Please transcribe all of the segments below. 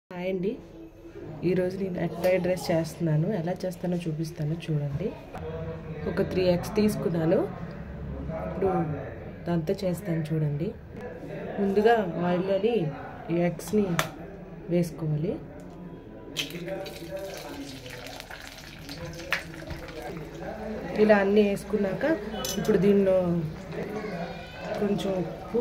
hi అండి ఈరోజు నేను ఎగ్ ఫ్రైడ్ రైస్ చేస్తున్నాను ఎలా చేస్తానో చూపిస్తాను చూడండి ఒక త్రీ ఎగ్స్ తీసుకున్నాను ఇప్పుడు దాంతో చేస్తాను చూడండి ముందుగా ఆయిల్లోని ఈ ఎగ్స్ని వేసుకోవాలి ఇలా అన్నీ వేసుకున్నాక ఇప్పుడు దీనిలో కొంచెం ఉప్పు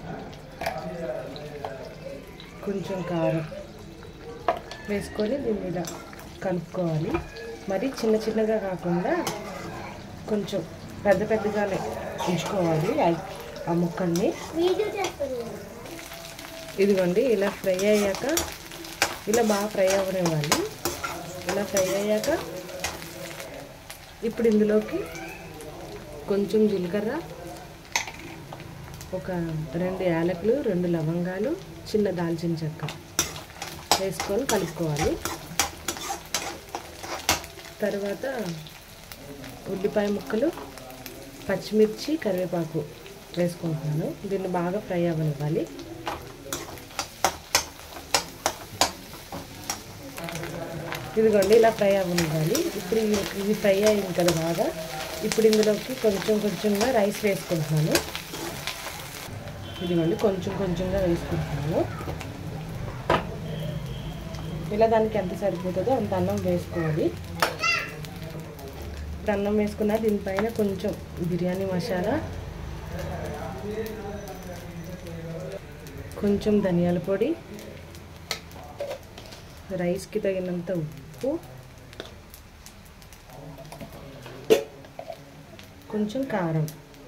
కొంచెం కారం వేసుకొని దీని మీద కలుపుకోవాలి మరి చిన్న చిన్నగా కాకుండా కొంచెం పెద్ద పెద్దగానే ఉంచుకోవాలి ఆ- ఆ ముక్కల్ని వీడియో చేస్తారు ఇదిగోండి ఇలా ఫ్రై అయ్యాక ఇలా బాగా ఫ్రై అవ్వనివ్వాలి ఇలా ఫ్రై అయ్యాక ఇప్పుడు ఇందులోకి కొంచెం జీలకర్ర ఒక రెండు యాలకులు రెండు లవంగాలు చిన్న దాల్చిన చెక్క వేసుకొని కలుపుకోవాలి తర్వాత ఉల్లిపాయ ముక్కలు పచ్చిమిర్చి కరివేపాకు వేసుకుంటున్నాను దీన్ని బాగా ఫ్రై అవ్వనివ్వాలి ఇదిగోండి ఇలా ఫ్రై అవ్వనివ్వాలి ఇప్పుడు ఇవి- ఇది ఫ్రై అయింది కదా బాగా ఇప్పుడు ఇందులోకి కొంచెం కొంచెంగా రైస్ వేసుకుంటున్నాను ఇదిగోండి కొంచెం కొంచెంగా వేసుకుంటున్నాను ఇలా దానికి ఎంత సరిపోతుందో అంత అన్నం వేసుకోవాలి ఇప్పుడు అన్నం వేసుకున్న దీనిపైన కొంచెం బిర్యానీ మసాలా కొంచెం ధనియాల పొడి రైస్కి తగినంత ఉప్పు కొంచెం కారం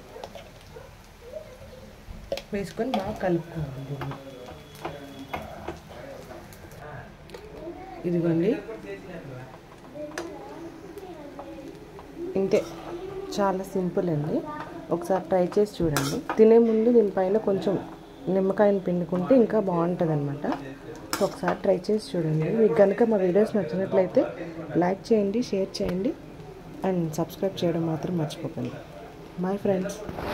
వేసుకొని బాగా కలుపుకోవాలి దీన్ని ఇదిగోండి ఇంతే చాలా సింపుల్ అండి ఒకసారి ట్రై చేసి చూడండి తినే ముందు దీనిపైన కొంచెం నిమ్మకాయని పిండుకుంటే ఇంకా బాగుంటుంది అనమాట ఒకసారి ట్రై చేసి చూడండి మీకు కనుక మా వీడియోస్ నచ్చినట్లయితే లైక్ చేయండి షేర్ చేయండి అండ్ సబ్స్క్రైబ్ చేయడం మాత్రం మర్చిపోకండి బాయ్ ఫ్రెండ్స్